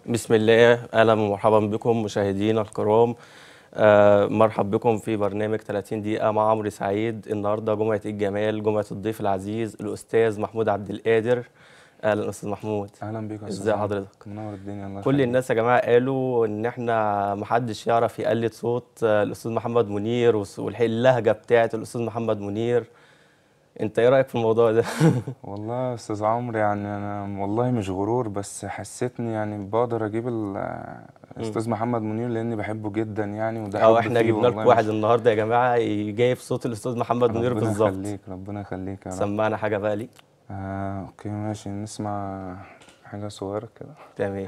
بسم الله اهلا ومرحبا بكم مشاهدينا الكرام آه مرحب بكم في برنامج 30 دقيقة مع عمرو سعيد النهارده جمعة الجمال جمعة الضيف العزيز الأستاذ محمود عبد القادر أهلا أستاذ محمود اهلا بيك يا أستاذ ازي عمرو. حضرتك؟ منور الدنيا الله كل يخليك. الناس يا جماعة قالوا إن إحنا محدش يعرف يقلد صوت آه، الأستاذ محمد منير والس- والح- واللهجة بتاعة الأستاذ محمد منير أنت إيه رأيك في الموضوع ده؟ والله يا استاذ عمرو يعني انا والله مش غرور بس حسيتني يعني بقدر اجيب ال- الاستاذ محمد منير لاني بحبه جدا يعني وده أو حب إحنا فيه جبنا والله لكم واحد مش- النهارده يا جماعة يجايب صوت الأستاذ محمد منير ربنا بالظبط يخليك ربنا يخليك يا رب سمعنا حاجة بقى ليك آه اوكي ماشي نسمع حاجه صغيره كده تمام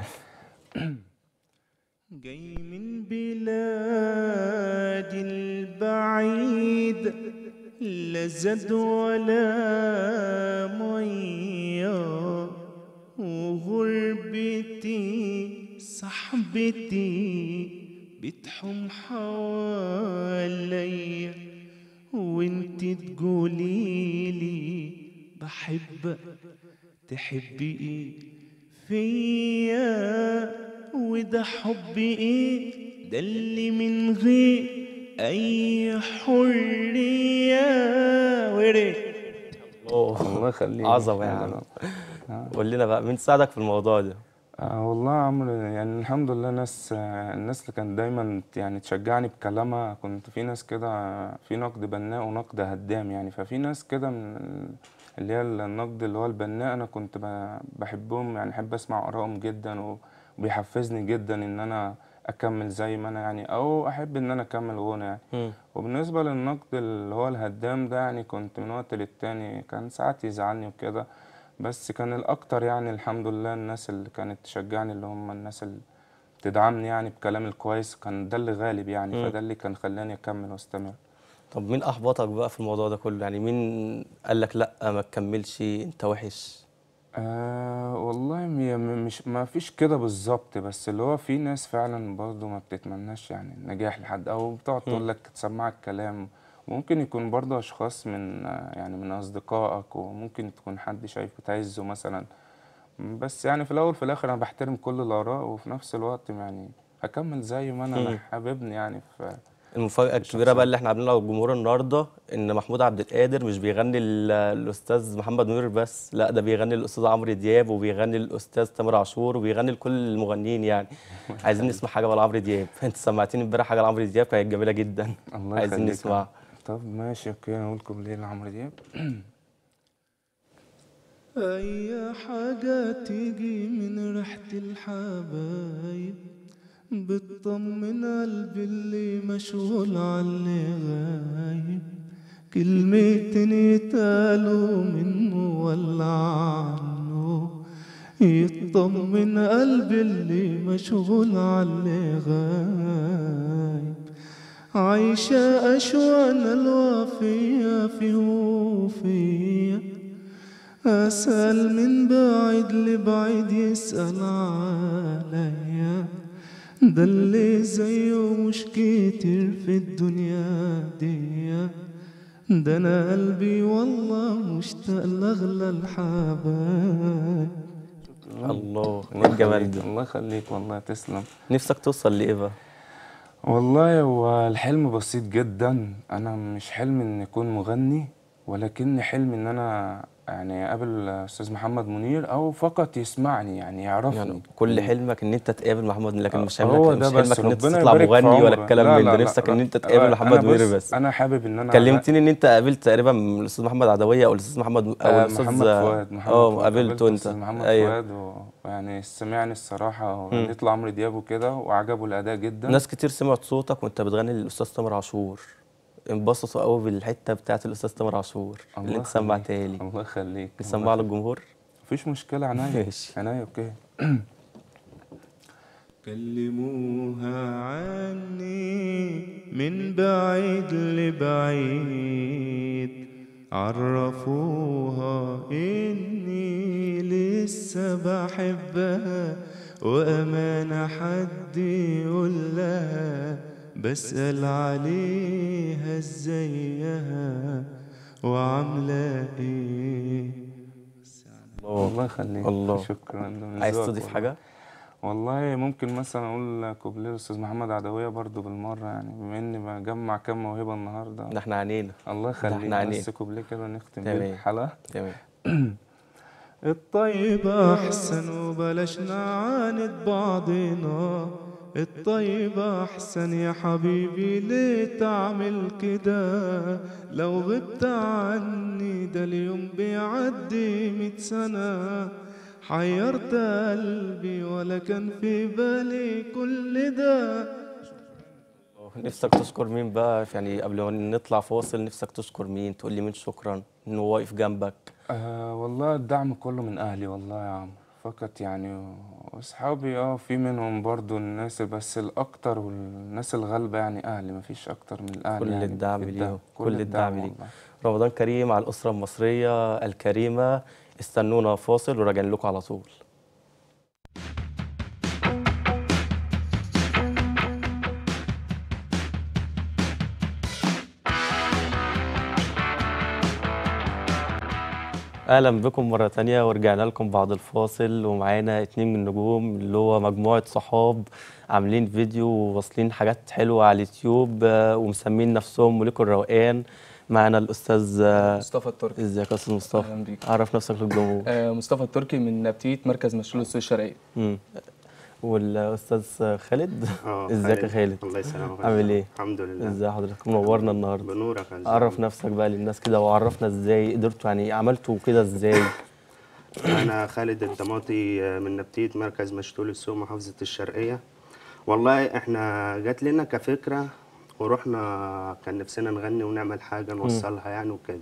جاي من بلاد البعيد لا زاد ولا مية وغربتي صاحبتي بتحوم حواليا وانت تقوليلي بحبك تحبي ايه فيا وده حب ايه ده اللي من غير اي حرية وري أوه. الله يخليك عظمة يا عم قول لنا بقى مين ساعدك في الموضوع ده؟ آه والله يا عمرو يعني الحمد لله ناس آه الناس اللي كانت دايما يعني تشجعني بكلامها كنت في ناس كده في نقد بناء ونقد هدام يعني ففي ناس كده من ال- اللي هي النقد اللي هو البناء انا كنت ب- بحبهم يعني احب اسمع ارائهم جدا و- وبيحفزني جدا ان انا اكمل زي ما انا يعني او احب ان انا اكمل غنى يعني مم. وبالنسبة للنقد اللي هو الهدام ده يعني كنت من وقت للتاني كان ساعات يزعلني وكده بس كان الأكتر يعني الحمد لله الناس اللي كانت تشجعني اللي هم الناس اللي تدعمني يعني بكلام الكويس كان ده اللي غالب يعني مم. فده اللي كان خلاني أكمل واستمر طب مين احبطك بقى في الموضوع ده كله يعني مين قال لك لا ما تكملش انت وحش آه والله هي م- مش ما فيش كده بالظبط بس اللي هو في ناس فعلا برضه ما بتتمناش يعني النجاح لحد او بتقعد تقول لك تسمعك كلام ممكن يكون برضه اشخاص من آه، يعني من اصدقائك وممكن تكون حد شايف بتعزه مثلا بس يعني في الاول في الاخر انا بحترم كل الاراء وفي نفس الوقت يعني هكمل زي ما انا مم. انا حاببني يعني في المفاجاه الكبيره بقى اللي احنا عاملينها للجمهور النهارده ان محمود عبد القادر مش بيغني ل- الاستاذ محمد منير بس لا ده بيغني للاستاذ عمرو دياب وبيغني للاستاذ تامر عاشور وبيغني لكل المغنيين يعني عايزين نسمع حاجه بقى لعمرو دياب انت سمعتني امبارح حاجه لعمرو دياب كانت جميله جدا الله عايزين يخليك نسمع طب ماشي اوكي اقول لكم ليه لعمرو دياب اي حاجة تيجي من ريحة الحبايب بتطمن قلبي اللي مشغول عاللي غايب كلمتين يتقالوا منه ولا عنه يطمن قلبي اللي مشغول عاللي غايب عايشة أشوانا الوافية فيه وفيا أسأل من بعيد لبعيد يسأل عليا ده اللي زيه مش كتير في الدنيا دي ده أنا قلبي والله مشتاق لأغلى الحبايب الله ايه الله الجمال يخليك ده الله يخليك والله تسلم نفسك توصل لايه بقى والله هو الحلم بسيط جدا انا مش حلم ان اكون مغني ولكن حلم ان انا يعني اقابل استاذ محمد منير او فقط يسمعني يعني يعرفني يعني كل حلمك ان انت تقابل محمد منير لكن مش حلمك هو مش ده بس حلمك ان انت ربنا تطلع يبارك في مغني ولا عمرك. الكلام لا من لا ده لا نفسك لا. ان انت تقابل أنا محمد بص، منير بس انا حابب ان انا كلمتني ان انت قابلت تقريبا الاستاذ محمد عدويه او الاستاذ محمد او آه، الاستاذ محمد فؤاد محمد اه فؤاد. قابلته قابلت انت أستاذ محمد ايوه فؤاد و- ويعني سمعني الصراحه وغنيت له عمرو دياب وكده وعجبه الاداء جدا ناس كتير سمعت صوتك وانت بتغني للاستاذ تامر عاشور انبسطوا قوي بالحته بتاعت الاستاذ تامر عاشور اللي الله انت سمعتها لي الله يخليك نسمعها للجمهور مفيش مشكله عنايا ماشي. عنايا اوكي كلموها عني من بعيد لبعيد عرفوها اني لسه بحبها وامانة حد يقول لها بسأل عليها ازيها وعاملة ايه الله الله يخليك الله. شكرا ده من عايز ذوقك تضيف والله. حاجه والله ممكن مثلا اقول كوبليه الاستاذ محمد عدويه برضو بالمره يعني بما اني بجمع كام موهبه النهارده ده احنا عنينا الله يخليك احنا عليه. بس كوبليه كده نختم بيه تمام. الحلقه تمام الطيب أحسن وبلاش نعاند بعضنا الطيب أحسن يا حبيبي ليه تعمل كده لو غبت عني ده اليوم بيعدي ميت سنة حيرت قلبي ولا كان في بالي كل ده نفسك تشكر مين بقى يعني قبل ما نطلع فاصل نفسك تشكر مين تقول لي مين شكرا انه واقف جنبك آه والله الدعم كله من اهلي والله يا عمرو فقط يعني واصحابي اه في منهم برضو الناس بس الاكتر والناس الغالبه يعني اهلي مفيش اكتر من الاهل كل يعني الدعم في ليهم كل الدعم ليك والله. رمضان كريم على الأسرة المصرية الكريمة استنونا فاصل وراجعين لكم على طول اهلا بكم مره تانية ورجعنا لكم بعد الفاصل ومعانا اتنين من النجوم اللي هو مجموعه صحاب عاملين فيديو وواصلين حاجات حلوه على اليوتيوب آه، ومسمين نفسهم ملوك الروقان معانا الاستاذ آه، مصطفى التركي ازيك يا استاذ مصطفى أهلاً بيك. عرف نفسك للجمهور آه، مصطفى التركي من نبتيت مركز مشلول السوق الشرقية مم. والاستاذ خالد اه ازيك يا خالد الله يسلمك عامل ايه الحمد لله ازي حضرتك منورنا النهارده بنورك يا عرف زلمة. نفسك بقى للناس كده وعرفنا ازاي قدرتوا يعني عملتوا كده ازاي انا خالد الطماطي من نبتيت مركز مشتول السوق محافظه الشرقيه والله احنا جات لنا كفكره ورحنا كان نفسنا نغني ونعمل حاجه نوصلها يعني وكده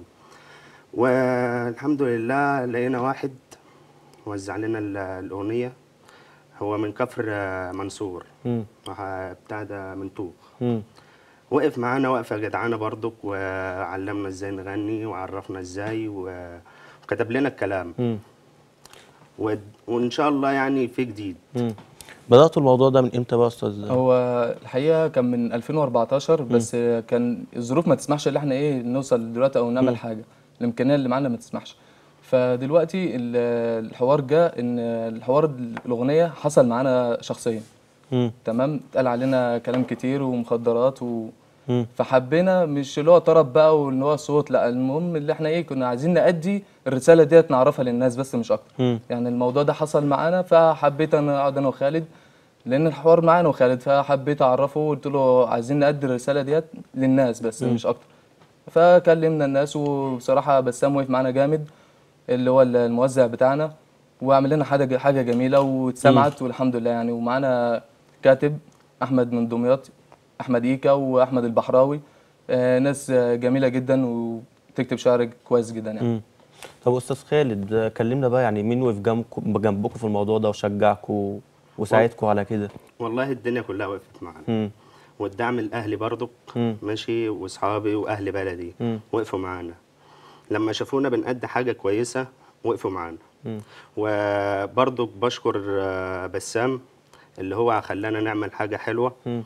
والحمد لله لقينا واحد وزع لنا ال- الاغنيه هو من كفر آه، منصور مم. وح- بتاع ده من طوخ مم. وقف معانا وقفه جدعانه برضك وعلمنا ازاي نغني وعرفنا ازاي و- وكتب لنا الكلام مم. و- وان شاء الله يعني في جديد مم. بدأتوا الموضوع ده من امتى بقى يا استاذ هو الحقيقة كان من 2014 بس آه، كان الظروف ما تسمحش ان احنا ايه نوصل دلوقتي او نعمل حاجة الامكانية اللي معانا ما تسمحش فدلوقتي ال- الحوار جاء ان الحوار الاغنية حصل معانا شخصيا مم. تمام اتقال علينا كلام كتير ومخدرات و... مم. فحبينا مش اللي هو طرب بقى واللي هو صوت لا المهم اللي احنا ايه كنا عايزين نأدي الرسالة ديت نعرفها للناس بس مش اكتر مم. يعني الموضوع ده حصل معانا فحبيت انا اقعد انا وخالد لان الحوار معانا وخالد فحبيت اعرفه وقلت له عايزين نأدي الرسالة ديت للناس بس مش اكتر فكلمنا الناس وبصراحة بسام وقف معانا جامد اللي هو الموزع بتاعنا وعمل لنا حاجة حاجة جميلة واتسمعت والحمد لله يعني ومعانا كاتب احمد من دمياط احمد ايكا واحمد البحراوي آه، ناس آه، جميلة جدا وتكتب شعر كويس جدا يعني مم. طب استاذ خالد آه، كلمنا بقى يعني مين وقف جنبكم جنبكم في الموضوع ده وشجعكم وساعدكم على كده والله الدنيا كلها وقفت معانا مم. والدعم الاهلي برضك مم. ماشي واصحابي واهل بلدي مم. وقفوا معانا لما شافونا بنأدي حاجه كويسه وقفوا معانا مم. وبرضك بشكر آه، بسام اللي هو خلانا نعمل حاجه حلوه مم.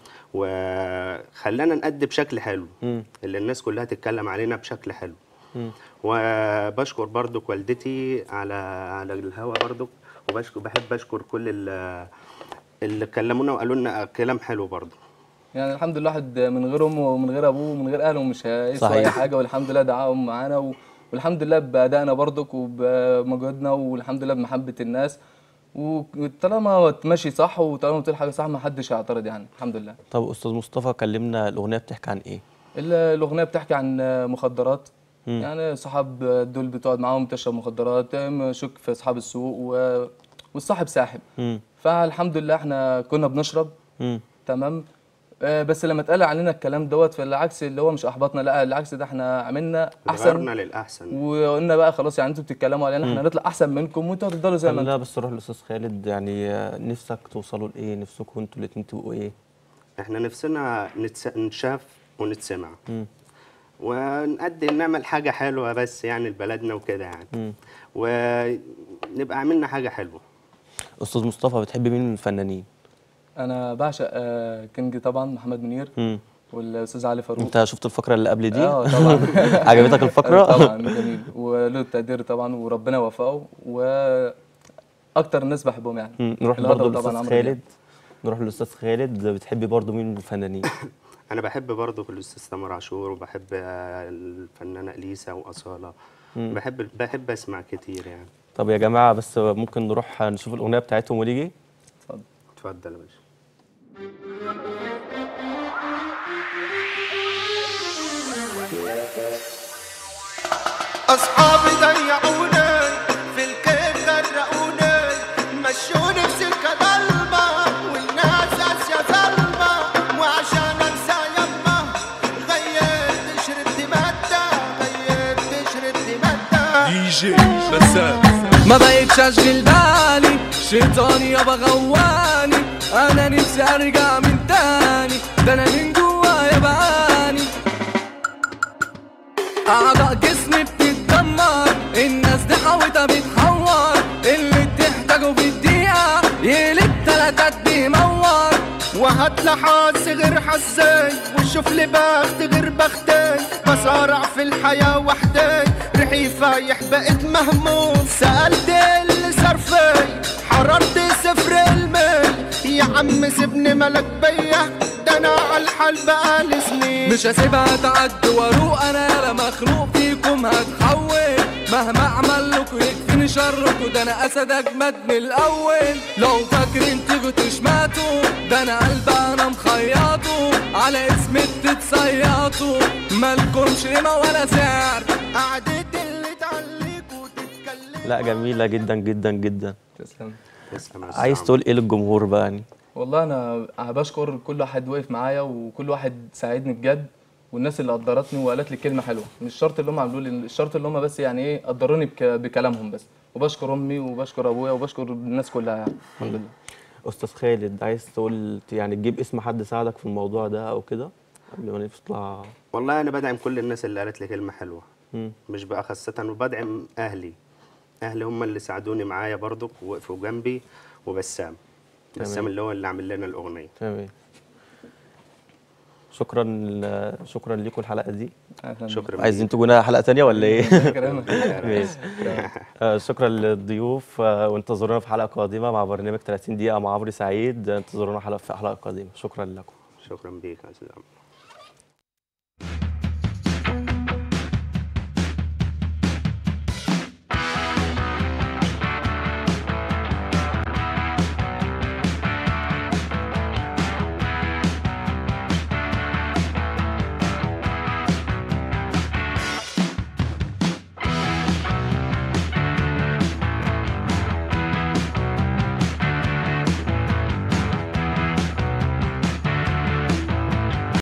وخلانا نأدي بشكل حلو مم. اللي الناس كلها تتكلم علينا بشكل حلو مم. وبشكر برضك والدتي على على الهوا برضك وبشكر بحب اشكر كل ال- اللي كلمونا وقالوا لنا كلام حلو برضه يعني الحمد لله واحد من غير امه ومن غير ابوه ومن غير اهله مش هيسوى اي صحيح. حاجه والحمد لله دعاهم معانا و... والحمد لله بادائنا برضك وبمجهودنا والحمد لله بمحبه الناس وطالما ماشي صح وطالما بتقول حاجه صح ما حدش هيعترض يعني الحمد لله طب استاذ مصطفى كلمنا الاغنيه بتحكي عن ايه ال- الاغنيه بتحكي عن مخدرات يعني صحاب دول بتقعد معاهم تشرب مخدرات شك في اصحاب السوق و... والصاحب ساحب مم. فالحمد لله احنا كنا بنشرب مم. تمام آه، بس لما اتقال علينا الكلام دوت فالعكس اللي هو مش احبطنا لا العكس ده احنا عملنا احسن اتغيرنا للاحسن وقلنا بقى خلاص يعني انتوا بتتكلموا علينا احنا هنطلع احسن منكم وانتوا هتفضلوا زي ما انتوا لا بس نروح للاستاذ خالد يعني آه، نفسك توصلوا لايه نفسكم انتوا الاتنين تبقوا ايه احنا نفسنا نتس... نتشاف ونتسمع مم. ونقدم نعمل حاجه حلوه بس يعني لبلدنا وكده يعني مم. ونبقى عملنا حاجه حلوه استاذ مصطفى بتحب مين من الفنانين انا بعشق آه، كينج طبعا محمد منير مم. والاستاذ علي فاروق انت شفت الفقره اللي قبل دي اه طبعا عجبتك الفقره طبعا جميل وله التقدير طبعا وربنا يوفقه و اكتر الناس بحبهم يعني مم. نروح الهضبة برضه طبعاً للاستاذ عمرو دياب. خالد نروح للاستاذ خالد بتحبي برضه مين من الفنانين انا بحب برضه الاستاذ تامر عاشور وبحب آه، الفنانه اليسا واصاله بحب بحب اسمع كتير يعني طب يا جماعه بس ممكن نروح نشوف الاغنيه بتاعتهم ونيجي اتفضل اتفضل يا باشا أصحابي ضيعوني في الكيف غرقوني مشوني في سكة ضلمة والناس قاسية ظلمة وعشان أنسى يما غيرت شربت مادة غيرت شربت مادة ما بقيتش اشغل بالي شيطاني يابا غواني انا نفسي ارجع من تاني ده انا من جوايا بعاني اعضاء جسمي بتتدمر الناس دي حاوتها بتحور اللي بتحتاجه في الدقيقة يقلب تلاتات بيمور وهات لحظ غير حزاي وشوف لي بخت غير بختي بصارع في الحياة وحدي ريحي فايح بقيت مهموم سألت اللي صار في حررت صفر الميل يا عم سيبني ملك بيا ده انا عالحال بقالي سنين مش هسيبها تعدي واروق انا يالا مخلوق فيكم هتحول مهما اعمل لكم يكفيني شركم ده انا اسد اجمد من الاول لو فاكرين تيجوا تشماتوا ده انا قلب انا مخيطه على اسمي بتتصيطوا مالكمش قيمه ولا سعر قعدت اللي تعليك وتتكلم لا جميله جدا جدا جدا تسلم تسلم يا عايز أستاذ تقول ايه للجمهور بقى يعني والله انا بشكر كل واحد وقف معايا وكل واحد ساعدني بجد والناس اللي قدرتني وقالت لي كلمه حلوه مش شرط اللي هم عملوا لي الشرط اللي هم بس يعني ايه قدروني بك بكلامهم بس وبشكر امي وبشكر ابويا وبشكر الناس كلها يعني الحمد لله استاذ خالد عايز تقول يعني تجيب اسم حد ساعدك في الموضوع ده او كده قبل ما نطلع والله انا بدعم كل الناس اللي قالت لي كلمه حلوه مم. مش بقى خاصه وبدعم اهلي اهلي هم اللي ساعدوني معايا برضك ووقفوا جنبي وبسام بسام اللي هو اللي عامل لنا الاغنيه تمام شكرا شكرا لكم الحلقه دي أهلاً. شكرا عايزين تجونا حلقه تانية ولا ايه كلامك. ماشي آه، شكرا للضيوف آه، وانتظرونا في حلقه قادمه مع برنامج 30 دقيقه مع عمرو سعيد انتظرونا حلقه في حلقه قادمه شكرا لكم شكرا بيك يا استاذ عمرو